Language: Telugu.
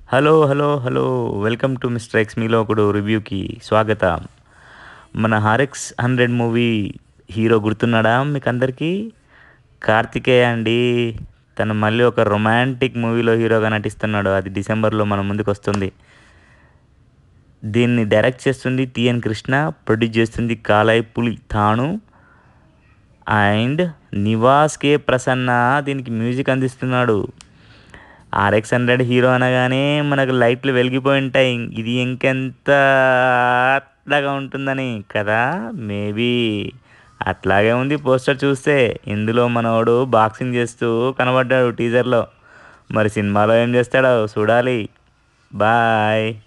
hello hello hello welcome to mister X మీలో ఒకడు రివ్యూకి స్వాగతం మన హారెక్స్ హండ్రెడ్ మూవీ హీరో గుర్తున్నాడా మీకు అందరికీ కార్తికేయ అండి తను మళ్ళీ ఒక రొమాంటిక్ మూవీలో హీరోగా నటిస్తున్నాడు అది డిసెంబర్లో మన ముందుకు వస్తుంది దీన్ని డైరెక్ట్ చేస్తుంది టిఎన్ కృష్ణ ప్రొడ్యూస్ చేస్తుంది కాలాయ్ పులి తాను అండ్ నివాస్ కే ప్రసన్న దీనికి మ్యూజిక్ అందిస్తున్నాడు ఆర్ఎక్స్ హండ్రెడ్ హీరో అనగానే మనకు లైట్లు వెలిగిపోయి ఉంటాయి ఇది ఇంకెంత అట్లాగా ఉంటుందని కదా మేబీ అట్లాగే ఉంది పోస్టర్ చూస్తే ఇందులో మనోడు బాక్సింగ్ చేస్తూ కనబడ్డాడు టీజర్లో మరి సినిమాలో ఏం చేస్తాడో చూడాలి బాయ్